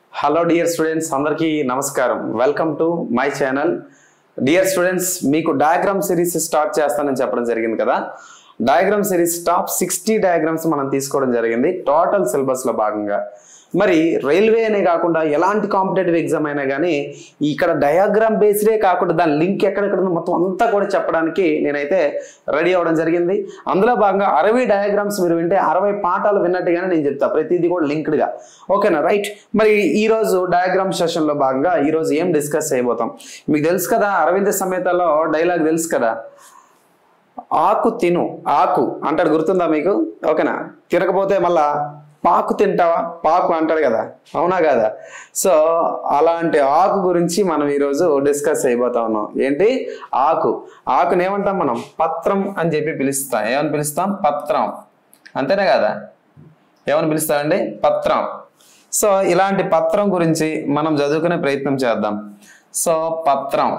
hello dear students అందరికీ నమస్కారం welcome to my channel dear students మీకు డయాగ్రామ్ సిరీస్ స్టార్ట్ చేస్తానని చెప్పడం జరిగింది కదా diagram series top sixty diagrams మనం తీసుకోవడం జరిగింది టోటల్ సిలబస్ లో భాగంగా మరి రైల్వే అనే కాకుండా ఎలాంటి కాంపిటేటివ్ ఎగ్జామ్ అయినా కానీ ఇక్కడ డయాగ్రామ్ బేస్డే కాకుండా దాని లింక్ ఎక్కడెక్కడ ఉందో మొత్తం అంతా కూడా చెప్పడానికి నేనైతే రెడీ అవ్వడం జరిగింది అందులో భాగంగా అరవై డయాగ్రామ్స్ మీరు వింటే అరవై పాఠాలు విన్నట్టుగానే నేను చెప్తా ప్రతిదీ కూడా లింక్డ్గా ఓకేనా రైట్ మరి ఈ రోజు డయాగ్రామ్ సెషన్లో భాగంగా ఈ రోజు ఏం డిస్కస్ చేయబోతాం మీకు తెలుసు కదా అరవింద సమేతలో డైలాగ్ తెలుసు కదా ఆకు తిను ఆకు అంటాడు గుర్తుందా మీకు ఓకేనా తినకపోతే మళ్ళా పాకు తింటావా పాకు అంటాడు కదా అవునా కదా సో అలాంటి ఆకు గురించి మనం ఈరోజు డిస్కస్ చేయబోతా ఉన్నాం ఏంటి ఆకు ఆకుని ఏమంటాం మనం పత్రం అని చెప్పి పిలుస్తాం ఏమని పిలుస్తాం పత్రం అంతేనా కదా ఏమని పిలుస్తామండి పత్రం సో ఇలాంటి పత్రం గురించి మనం చదువుకునే ప్రయత్నం చేద్దాం సో పత్రం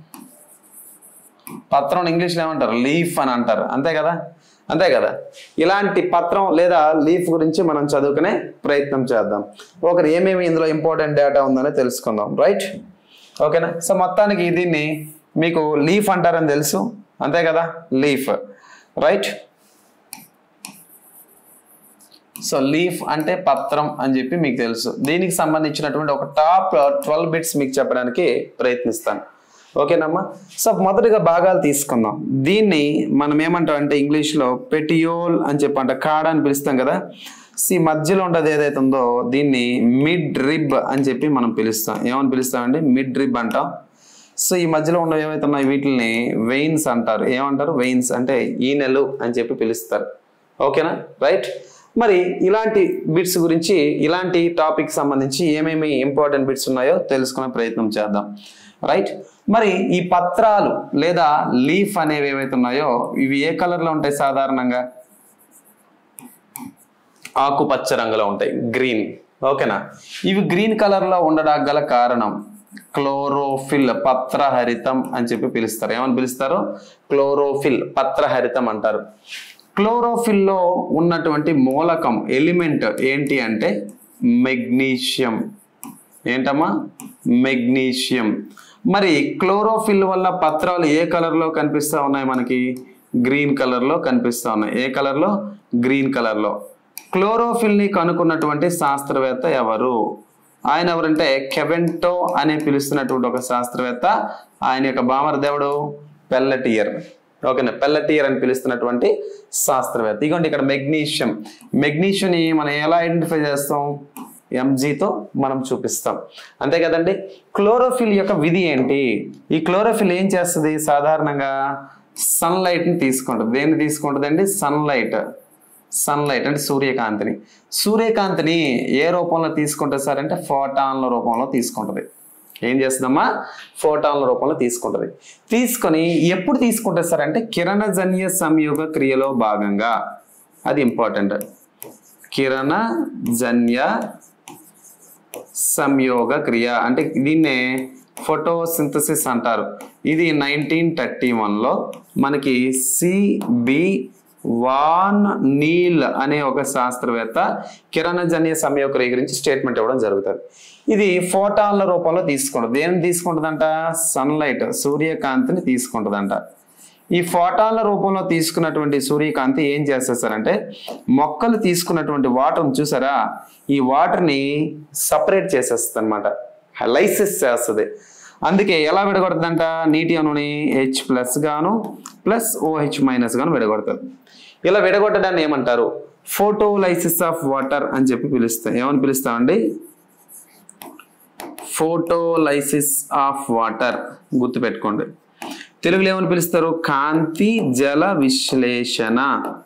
పత్రం ఇంగ్లీష్లో ఏమంటారు లీఫ్ అని అంటారు అంతే కదా అంతే కదా ఇలాంటి పత్రం లేదా లీఫ్ గురించి మనం చదువుకునే ప్రయత్నం చేద్దాం ఒకరు ఏమేమి ఇందులో ఇంపార్టెంట్ డేటా ఉందని తెలుసుకుందాం రైట్ ఓకేనా సో మొత్తానికి దీన్ని మీకు లీఫ్ అంటారని తెలుసు అంతే కదా లీఫ్ రైట్ సో లీఫ్ అంటే పత్రం అని చెప్పి మీకు తెలుసు దీనికి సంబంధించినటువంటి ఒక టాప్ ట్వెల్వ్ బిట్స్ మీకు చెప్పడానికి ప్రయత్నిస్తాను ఓకేనమ్మా సో మొదటిగా భాగాలు తీసుకుందాం దీన్ని మనం ఏమంటాం అంటే ఇంగ్లీష్లో పెటియోల్ అని చెప్పి అంటే కాడ అని పిలుస్తాం కదా సి మధ్యలో ఉండదు ఏదైతే ఉందో దీన్ని మిడ్ రిబ్ అని చెప్పి మనం పిలుస్తాం ఏమని పిలుస్తామండి మిడ్ రిబ్ అంటాం సో ఈ మధ్యలో ఉన్నవి ఏవైతే ఉన్నాయి వీటిని వెయిన్స్ అంటారు ఏమంటారు వెయిన్స్ అంటే ఈనెలు అని చెప్పి పిలుస్తారు ఓకేనా రైట్ మరి ఇలాంటి బిట్స్ గురించి ఇలాంటి టాపిక్ సంబంధించి ఏమేమి ఇంపార్టెంట్ బిట్స్ ఉన్నాయో తెలుసుకునే ప్రయత్నం చేద్దాం రైట్ మరి ఈ పత్రాలు లేదా లీఫ్ అనేవి ఏవైతే ఉన్నాయో ఇవి ఏ కలర్లో ఉంటాయి సాధారణంగా ఆకుపచ్చ రంగులో ఉంటాయి గ్రీన్ ఓకేనా ఇవి గ్రీన్ కలర్లో ఉండడానికి గల కారణం క్లోరోఫిల్ పత్రహరితం అని చెప్పి పిలుస్తారు ఏమని పిలుస్తారు క్లోరోఫిల్ పత్రహరితం అంటారు క్లోరోఫిల్లో ఉన్నటువంటి మూలకం ఎలిమెంట్ ఏంటి అంటే మెగ్నీషియం ఏంటమ్మా మెగ్నీషియం మరి క్లోరోఫిల్ వల్ల పత్రాలు ఏ కలర్లో కనిపిస్తూ ఉన్నాయి మనకి గ్రీన్ కలర్లో కనిపిస్తూ ఉన్నాయి ఏ కలర్లో గ్రీన్ కలర్లో క్లోరోఫిల్ని కనుక్కున్నటువంటి శాస్త్రవేత్త ఎవరు ఆయన ఎవరంటే కెవెంటో అని పిలుస్తున్నటువంటి ఒక శాస్త్రవేత్త ఆయన యొక్క బామరదేవుడు పెల్లటియర్ ఓకేనా పెల్లటియర్ అని పిలుస్తున్నటువంటి శాస్త్రవేత్త ఇగోండి ఇక్కడ మెగ్నీషియం మెగ్నీషియంని మనం ఎలా ఐడెంటిఫై చేస్తాం ఎంజీతో మనం చూపిస్తాం అంతే కదండి క్లోరోఫిల్ యొక్క విధి ఏంటి ఈ క్లోరోఫిల్ ఏం చేస్తుంది సాధారణంగా సన్లైట్ని తీసుకుంటుంది దేన్ని తీసుకుంటుందండి సన్లైట్ సన్లైట్ అంటే సూర్యకాంతిని సూర్యకాంతిని ఏ రూపంలో తీసుకుంటుంది సార్ అంటే ఫోటాన్ల రూపంలో తీసుకుంటుంది ఏం చేస్తుందమ్మా ఫోటాన్ల రూపంలో తీసుకుంటుంది తీసుకొని ఎప్పుడు తీసుకుంటుంది సార్ అంటే కిరణజన్య సంయోగ క్రియలో భాగంగా అది ఇంపార్టెంట్ కిరణజన్య సంయోగ క్రియ అంటే దీన్నే ఫోటోసింథసిస్ అంటారు ఇది నైన్టీన్ థర్టీ వన్లో మనకి సిబి వాన్ నీల్ అనే ఒక శాస్త్రవేత్త కిరణజన్య సంయోగ క్రియ గురించి స్టేట్మెంట్ ఇవ్వడం జరుగుతుంది ఇది ఫోటాన్ల రూపంలో తీసుకుంటుంది దేని తీసుకుంటుందంట సన్లైట్ సూర్యకాంతిని తీసుకుంటుందంట ఈ ఫోటాన్ల రూపంలో తీసుకున్నటువంటి సూర్యకాంతి ఏం చేస్తుంది సార్ అంటే మొక్కలు తీసుకున్నటువంటి వాటర్ని చూసారా ఈ వాటర్ని సపరేట్ చేసేస్తుంది అనమాట లైసిస్ చేస్తుంది అందుకే ఎలా విడగొడుతుందంట నీటి అణుని హెచ్ ప్లస్ గాను ప్లస్ ఓహెచ్ మైనస్ గాను విడగొడుతుంది ఇలా విడగొట్టడాన్ని ఏమంటారు ఫోటోలైసిస్ ఆఫ్ వాటర్ అని చెప్పి పిలుస్తాం ఏమని పిలుస్తామండి ఫోటోలైసిస్ ఆఫ్ వాటర్ గుర్తుపెట్టుకోండి తెలుగులో ఏమని పిలుస్తారు కాంతి జల విశ్లేషణ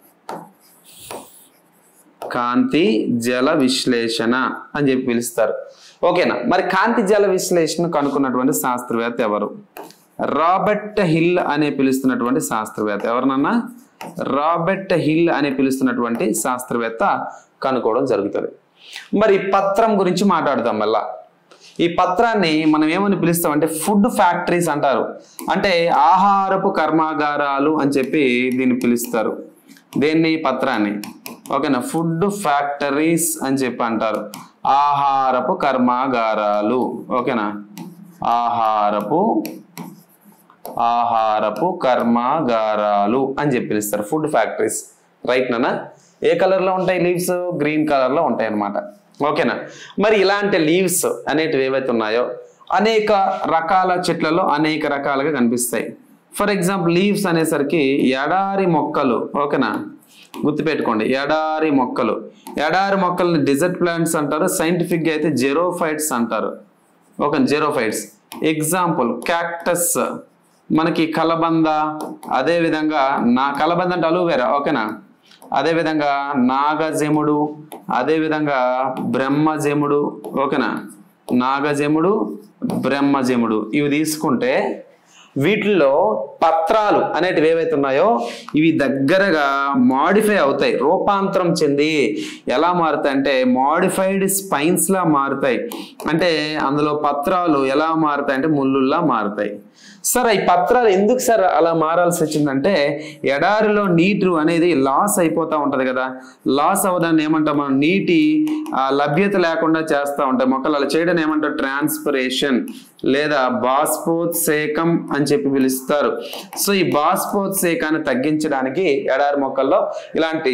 కాంతి జల విశ్లేషణ అని చెప్పి పిలుస్తారు ఓకేనా మరి కాంతి జల విశ్లేషణ కనుక్కున్నటువంటి శాస్త్రవేత్త ఎవరు రాబర్ట్ హిల్ అనే పిలుస్తున్నటువంటి శాస్త్రవేత్త ఎవరినన్నా రాబర్ట్ హిల్ అనే పిలుస్తున్నటువంటి శాస్త్రవేత్త కనుక్కోవడం జరుగుతుంది మరి పత్రం గురించి మాట్లాడదాం మళ్ళా ఈ పత్రాన్ని మనం ఏమని పిలుస్తాం అంటే ఫుడ్ ఫ్యాక్టరీస్ అంటారు అంటే ఆహారపు కర్మాగారాలు అని చెప్పి దీన్ని పిలుస్తారు దేన్ని పత్రాన్ని ఓకేనా ఫుడ్ ఫ్యాక్టరీస్ అని చెప్పి అంటారు ఆహారపు కర్మాగారాలు ఓకేనా ఆహారపు ఆహారపు కర్మాగారాలు అని చెప్పి పిలుస్తారు ఫుడ్ ఫ్యాక్టరీస్ రైట్ నానా ఏ కలర్ లో ఉంటాయి లీవ్స్ గ్రీన్ కలర్ లో ఉంటాయి అన్నమాట ఓకేనా మరి ఇలాంటి లీవ్స్ అనేటివి ఏవైతే ఉన్నాయో అనేక రకాల చెట్లలో అనేక రకాలుగా కనిపిస్తాయి ఫర్ ఎగ్జాంపుల్ లీవ్స్ అనేసరికి ఎడారి మొక్కలు ఓకేనా గుర్తుపెట్టుకోండి ఎడారి మొక్కలు ఎడారి మొక్కల్ని డిజర్ట్ ప్లాంట్స్ అంటారు సైంటిఫిక్ గా అయితే జెరోఫైట్స్ అంటారు ఓకే జెరోఫైట్స్ ఎగ్జాంపుల్ క్యాక్టస్ మనకి కలబంద అదే విధంగా నా కలబంద అంటే అలువేరా ఓకేనా అదే విధంగా నాగజెముడు అదే విధంగా బ్రహ్మజెముడు ఓకేనా నాగజెముడు బ్రహ్మజెముడు ఇవి తీసుకుంటే వీటిల్లో పత్రాలు అనేటివి ఏవైతే ఉన్నాయో ఇవి దగ్గరగా మాడిఫై అవుతాయి రూపాంతరం చెంది ఎలా మారుతాయి అంటే మాడిఫైడ్ స్పైన్స్ లా మారుతాయి అంటే అందులో పత్రాలు ఎలా మారుతాయి అంటే ముళ్ళుల్లా మారుతాయి సార్ ఈ పత్రాలు ఎందుకు సార్ అలా మారాల్సి వచ్చిందంటే ఎడారిలో నీరు అనేది లాస్ అయిపోతూ ఉంటది కదా లాస్ అవ్వదాన్ని ఏమంటాం మనం నీటి ఆ, లభ్యత లేకుండా చేస్తూ ఉంటాయి మొక్కలు అలా చేయడం ఏమంటారు ట్రాన్స్పిరేషన్ లేదా బాస్పోత్సేకం అని చెప్పి పిలుస్తారు సో ఈ బాస్పోత్సేకాన్ని తగ్గించడానికి ఎడారి మొక్కల్లో ఇలాంటి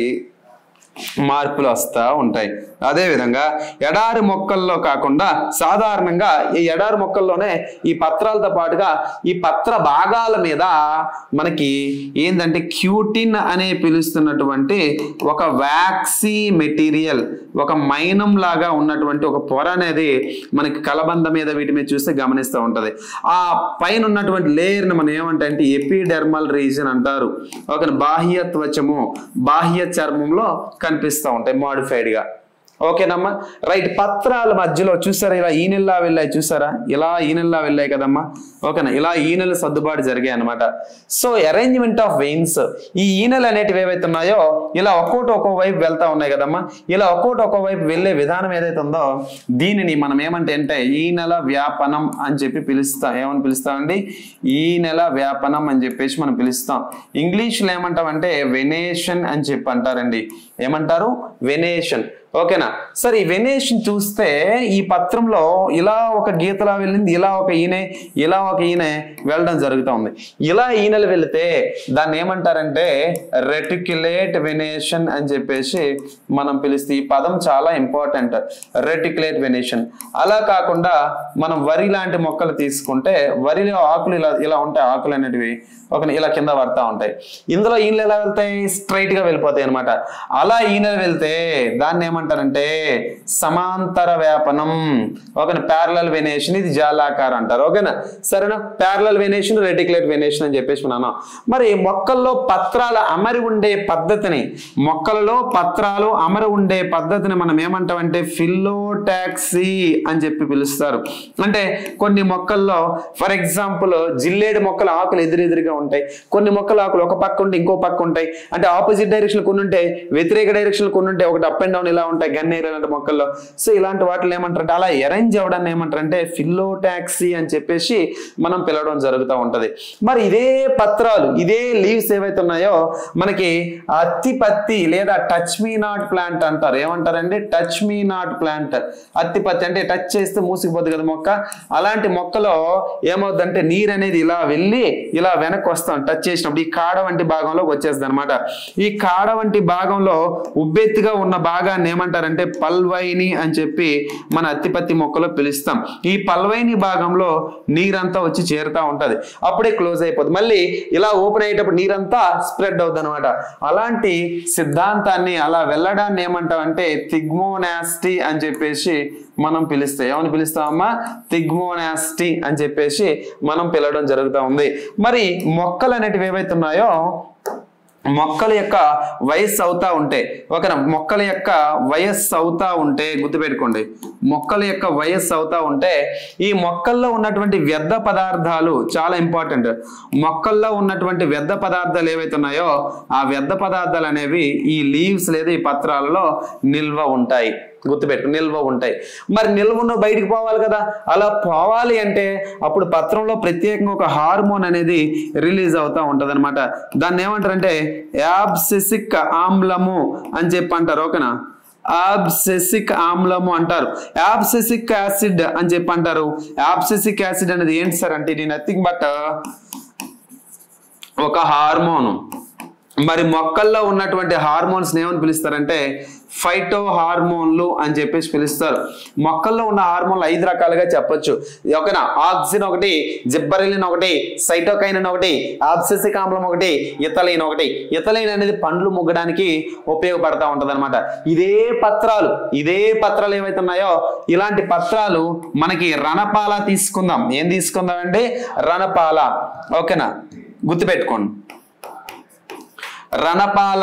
మార్పులు వస్తూ ఉంటాయి అదే విధంగా ఎడారి మొక్కల్లో కాకుండా సాధారణంగా ఈ ఎడారి మొక్కల్లోనే ఈ పత్రాలతో పాటుగా ఈ పత్ర భాగాల మీద మనకి ఏంటంటే క్యూటిన్ అనే పిలుస్తున్నటువంటి ఒక వ్యాక్సీ మెటీరియల్ ఒక మైనం లాగా ఉన్నటువంటి ఒక పొర అనేది మనకి కలబంద మీద వీటి మీద చూస్తే గమనిస్తూ ఉంటది ఆ పైన ఉన్నటువంటి లేయర్ని మనం ఏమంటే అంటే ఎపిడెర్మల్ రీజన్ అంటారు ఒక బాహ్య త్వచము బాహ్య చర్మంలో కనిపిస్తూ ఉంటాయి modified గా ఓకేనమ్మా రైట్ పత్రాల మధ్యలో చూసారా ఇలా ఈనెల్లా వెళ్ళాయి చూసారా ఇలా ఈనెల్లా వెళ్ళాయి కదమ్మా ఓకేనా ఇలా ఈనెలు సర్దుబాటు జరిగాయి అనమాట సో అరేంజ్మెంట్ ఆఫ్ వెయిన్స్ ఈ ఈనెలు అనేటివి ఏవైతే ఉన్నాయో ఇలా ఒక్కోటి ఒక్కో వైపు వెళ్తా ఉన్నాయి కదమ్మా ఇలా ఒక్కోటి ఒక్కో వైపు వెళ్ళే విధానం ఏదైతే ఉందో దీనిని మనం ఏమంటే అంటే ఈ నెల వ్యాపనం అని చెప్పి పిలుస్తాం ఏమని పిలుస్తామండి ఈ నెల వ్యాపనం అని చెప్పేసి మనం పిలుస్తాం ఇంగ్లీష్లో ఏమంటామంటే వెనేషన్ అని చెప్పి అంటారండి ఏమంటారు వెనేషన్ ఓకేనా సరే ఈ వెనేషన్ చూస్తే ఈ పత్రంలో ఇలా ఒక గీతలా వెళ్ళింది ఇలా ఒక ఈనె ఇలా ఒక ఈనె వెళ్ళడం జరుగుతూ ఉంది ఇలా ఈనెలు వెళితే దాన్ని ఏమంటారంటే రెటిక్యులేట్ వెనేషన్ అని చెప్పేసి మనం పిలిస్తే ఈ పదం చాలా ఇంపార్టెంట్ రెటిక్యులేట్ వెనేషన్ అలా కాకుండా మనం వరి లాంటి మొక్కలు తీసుకుంటే వరిలో ఆకులు ఇలా ఇలా ఉంటాయి ఆకులు అనేటివి ఒక ఇలా కింద పడతా ఉంటాయి ఇందులో ఈనెలు ఎలా వెళ్తాయి స్ట్రైట్ గా వెళ్ళిపోతాయి అనమాట అలా ఈనెలు వెళ్తే దాన్ని ఏమంటారంటే సమాంతర వ్యాపనం ఓకేనా ప్యారలల్ వెనేషన్ ఇది జాలాకార అంటారు ఓకేనా సరేనా ప్యారలల్ వెనేషన్ రెటిక్యులేట్ వెనేషన్ అని చెప్పేసి ఉన్నాను మరి మొక్కల్లో పత్రాల అమరి ఉండే పద్ధతిని మొక్కలలో పత్రాలు అమరి ఉండే పద్ధతిని మనం ఏమంటామంటే ఫిల్లోటాక్సీ అని చెప్పి పిలుస్తారు అంటే కొన్ని మొక్కల్లో ఫర్ ఎగ్జాంపుల్ జిల్లేడు మొక్కల ఆకులు ఎదురెదురుగా ఉంటాయి కొన్ని మొక్కల ఆకులు ఒక పక్క ఉంటే ఇంకో పక్క ఉంటాయి అంటే ఆపోజిట్ డైరెక్షన్ కొన్ని ఉంటాయి వ్యతిరేక డైరెక్షన్ కొన్ని ఉంటాయి ఒకటి అప్ అండ్ డౌన్ ఇలా ఉంటాయి గన్నేరు లాంటి మొక్కల్లో సో ఇలాంటి వాటిని ఏమంటారంటే అలా అరేంజ్ అవ్వడాన్ని ఏమంటారంటే ఫిల్లోటాక్సీ అని చెప్పేసి మనం పిలవడం జరుగుతూ ఉంటది మరి ఇదే పత్రాలు ఇదే లీవ్స్ ఏవైతే ఉన్నాయో మనకి అత్తి పత్తి లేదా టచ్ మీ నాట్ ప్లాంట్ అంటారు ఏమంటారండి టచ్ మీ నాట్ ప్లాంట్ అత్తి పత్తి అంటే టచ్ చేస్తే మూసిపోద్ది కదా మొక్క అలాంటి మొక్కలో ఏమవుద్దంటే నీరు అనేది ఇలా వెళ్ళి ఇలా వెనక్కి వస్తాం టచ్ చేసినప్పుడు ఈ కాడ వంటి భాగంలోకి వచ్చేస్తుంది అనమాట ఈ కాడ వంటి భాగంలో ఉబ్బెత్తుగా ఉన్న భాగాన్ని ఏమంటారంటే పల్వైని అని చెప్పి మన అత్తిపత్తి మొక్కలో పిలుస్తాం ఈ పల్వైని భాగంలో నీరంతా వచ్చి చేరుతా ఉంటది అప్పుడే క్లోజ్ అయిపోతుంది మళ్ళీ ఇలా ఓపెన్ అయ్యేటప్పుడు నీరంతా స్ప్రెడ్ అవుతుంది అనమాట అలాంటి సిద్ధాంతాన్ని అలా వెళ్ళడాన్ని ఏమంటామంటే థిగ్మోనాస్టీ అని చెప్పేసి మనం పిలుస్తాం ఏమని పిలుస్తామమ్మా థిగ్మోనాస్టీ అని చెప్పేసి మనం పిలవడం జరుగుతూ ఉంది మరి మొక్కలు అనేటివి ఏవైతే ఉన్నాయో మొక్కల యొక్క వయస్సు అవుతా ఉంటే ఒక మొక్కల యొక్క వయస్సు అవుతా ఉంటే గుర్తుపెట్టుకోండి మొక్కల యొక్క వయస్సు అవుతా ఉంటే ఈ మొక్కల్లో ఉన్నటువంటి వ్యర్థ పదార్థాలు చాలా ఇంపార్టెంట్ మొక్కల్లో ఉన్నటువంటి వ్యర్థ పదార్థాలు ఏవైతే ఉన్నాయో ఆ వ్యర్థ పదార్థాలు అనేవి ఈ లీవ్స్ లేదా ఈ పత్రాలలో నిల్వ ఉంటాయి గుర్తుపెట్టు నిల్వ ఉంటాయి మరి నిల్వ ఉన్న బయటికి పోవాలి కదా అలా పోవాలి అంటే అప్పుడు పత్రంలో ప్రత్యేకంగా ఒక హార్మోన్ అనేది రిలీజ్ అవుతా ఉంటది అనమాట దాన్ని ఏమంటారంటే యాబ్సిసిక్ ఆమ్లము అని చెప్పి అంటారు ఓకేనా యాబ్సెసిక్ ఆమ్లము అంటారు యాబ్సెసిక్ యాసిడ్ అని చెప్పి అంటారు యాబ్సెసిక్ యాసిడ్ అనేది ఏంటి సార్ అంటే ఇది నథింగ్ బట్ ఒక హార్మోన్ మరి మొక్కల్లో ఉన్నటువంటి హార్మోన్స్ ఏమని పిలుస్తారంటే ఫైటో హార్మోన్లు అని చెప్పేసి పిలుస్తారు మొక్కల్లో ఉన్న హార్మోన్లు ఐదు రకాలుగా చెప్పొచ్చు ఓకేనా ఆక్సిన్ ఒకటి జిబ్బరిలిన్ ఒకటి సైటోకైనిన్ ఒకటి ఆబ్సెసిక్ ఆమ్లం ఒకటి ఇథలైన్ ఒకటి ఇథలైన్ అనేది పండ్లు ముగ్గడానికి ఉపయోగపడతా ఉంటది అనమాట ఇదే పత్రాలు ఇదే పత్రాలు ఏవైతే ఉన్నాయో ఇలాంటి పత్రాలు మనకి రణపాల తీసుకుందాం ఏం తీసుకుందాం అంటే రణపాల ఓకేనా గుర్తుపెట్టుకోండి రణపాల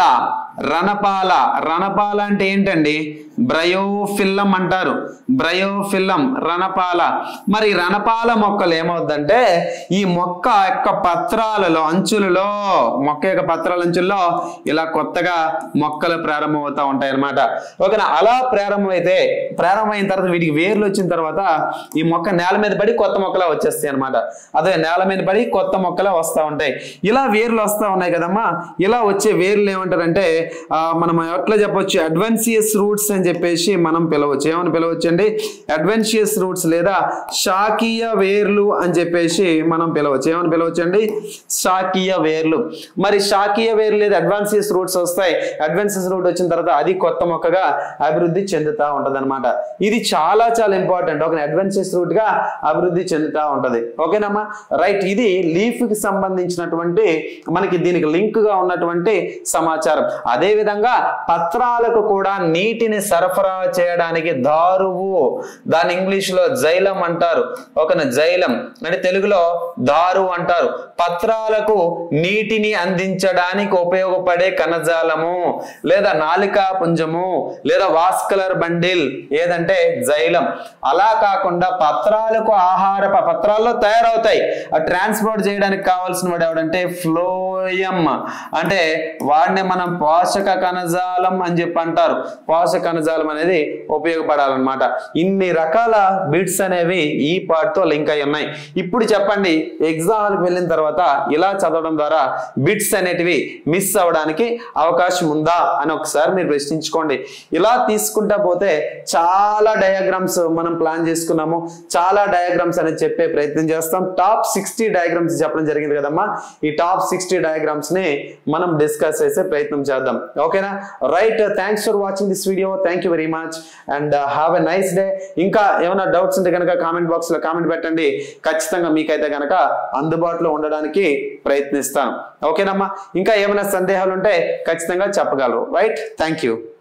రణపాల రణపాల అంటే ఏంటండి బ్రయోఫిల్లం అంటారు బ్రయోఫిల్లం రణపాల మరి రణపాల మొక్కలు ఏమవుద్దంటే ఈ మొక్క యొక్క పత్రాలలో అంచులలో మొక్క యొక్క పత్రాల అంచుల్లో ఇలా కొత్తగా మొక్కలు ప్రారంభమవుతా ఉంటాయి అన్నమాట ఓకేనా అలా ప్రారంభమైతే ప్రారంభమైన తర్వాత వీటికి వేర్లు వచ్చిన తర్వాత ఈ మొక్క నేల మీద పడి కొత్త మొక్కలా వచ్చేస్తాయి అనమాట అదే నేల మీద పడి కొత్త మొక్కలా వస్తూ ఉంటాయి ఇలా వేర్లు వస్తూ ఉన్నాయి కదమ్మా ఇలా వచ్చే వేర్లు ఏమంటారంటే ఆ, మనం ఎట్లా చెప్పొచ్చు అడ్వాన్సియస్ రూట్స్ అని చెప్పేసి మనం పిలవచ్చు ఏమని పిలవచ్చు అండి అడ్వాన్షియస్ రూట్స్ లేదా శాకీయ వేర్లు అని చెప్పేసి మనం పిలవచ్చు ఏమని పిలవచ్చు అండి శాకీయ వేర్లు మరి శాకీయ వేర్లు లేదా అడ్వాన్సియస్ రూట్స్ వస్తాయి అడ్వాన్సియస్ రూట్ వచ్చిన తర్వాత అది కొత్త మొక్కగా అభివృద్ధి చెందుతా ఉంటది ఇది చాలా చాలా ఇంపార్టెంట్ ఒక అడ్వాన్సియస్ రూట్ గా అభివృద్ధి చెందుతా ఉంటది ఓకేనమ్మా రైట్ ఇది లీఫ్ కి సంబంధించినటువంటి మనకి దీనికి లింక్ గా ఉన్నటువంటి సమాచారం అదే విధంగా పత్రాలకు కూడా నీటిని సరఫరా చేయడానికి దారువు దాని ఇంగ్లీష్ లో జైలం అంటారు ఓకేనా జైలం అంటే తెలుగులో దారు అంటారు పత్రాలకు నీటిని అందించడానికి ఉపయోగపడే కణజాలము లేదా నాలికా పుంజము లేదా వాస్కులర్ బండిల్ ఏదంటే జైలం అలా కాకుండా పత్రాలకు ఆహార ప- పత్రాల్లో తయారవుతాయి ఆ ట్రాన్స్పోర్ట్ చేయడానికి కావాల్సిన వాడు ఎవడంటే ఫ్లోయం అంటే వాడిని మనం పోషక కణజాలం అని చెప్పి అంటారు పోషక కణజాలం అనేది ఉపయోగపడాలన్నమాట ఇన్ని రకాల బిట్స్ అనేవి ఈ part తో లింక్ అయి ఉన్నాయి ఇప్పుడు చెప్పండి ఎగ్జామ్కి వెళ్ళిన తర్వాత ఇలా చదవడం ద్వారా బిట్స్ అనేటివి మిస్ అవ్వడానికి అవకాశం ఉందా అని ఒకసారి మీరు ప్రశ్నించుకోండి ఇలా తీసుకుంటా పోతే చాలా డయాగ్రామ్స్ మనం ప్లాన్ చేసుకున్నాము చాలా డయాగ్రామ్స్ అనేది చెప్పే ప్రయత్నం చేస్తాం టాప్ సిక్స్టీ డయాగ్రామ్స్ చెప్పడం జరిగింది కదమ్మా ఈ టాప్ సిక్స్టీ డయాగ్రామ్స్ ని మనం డిస్కస్ చేసే ప్రయత్నం చేద్దాం ఓకేనా right thanks for watching this video thank you very much and have a nice day ఇంకా ఏమైనా డౌట్స్ ఉంటే కనుక కామెంట్ బాక్స్ లో కామెంట్ పెట్టండి ఖచ్చితంగా మీకైతే కనుక అందుబాటులో ఉండడానికి ప్రయత్నిస్తాను ఓకేనమ్మా ఇంకా ఏమైనా సందేహాలు ఉంటే ఖచ్చితంగా చెప్పగలరు రైట్ థ్యాంక్ యూ